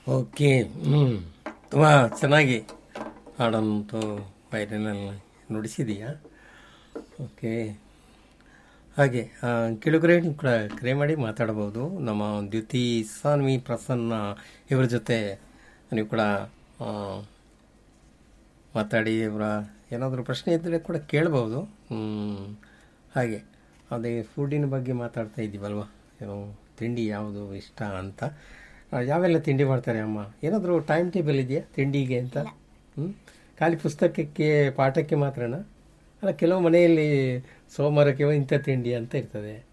Okay ಹ್ಞೂ ತುಂಬ ಚೆನ್ನಾಗಿ ಹಾಡಂತೂ ವೈಲಿನಲ್ಲಿ ನುಡಿಸಿದೀಯಾ ಓಕೆ ಹಾಗೆ ಆ, ಕೆಳಗರೆ ಕೂಡ ಕರೆ ಮಾಡಿ ಮಾತಾಡಬಹುದು ನಮ್ಮ ದ್ಯುತಿ ಸಾನ್ವಿ ಪ್ರಸನ್ನ ಇವರ ಜೊತೆ ನೀವು ಕೂಡ ಆ, ಮಾತಾಡಿ ಇವರ ಏನಾದರೂ ಪ್ರಶ್ನೆ ಇದ್ದರೆ ಕೂಡ ಕೇಳ್ಬೋದು ಹ್ಮ್. ಹಾಗೆ ಅದೇ ಫುಡ್ಡಿನ ಬಗ್ಗೆ ಮಾತಾಡ್ತಾ ಇದ್ದೀವಲ್ವ ಏನೋ ತಿಂಡಿ ಯಾವುದು ಇಷ್ಟ ಅಂತ ಆ, ಯಾವೆಲ್ಲ ತಿಂಡಿ ಮಾಡ್ತಾರೆ ಅಮ್ಮ ಏನಾದರೂ ಟೈಮ್ ಟೇಬಲ್ ಇದೆಯಾ ತಿಂಡಿಗೆ ಅಂತ ಹ್ಞೂ ಖಾಲಿ ಪುಸ್ತಕಕ್ಕೆ ಪಾಠಕ್ಕೆ ಮಾತ್ರನಾ ಅಲ್ಲ ಕೆಲವು ಮನೆಯಲ್ಲಿ ಸೋಮವಾರಕ್ಕೆ ಇಂಥ ತಿಂಡಿ ಅಂತ ಇರ್ತದೆ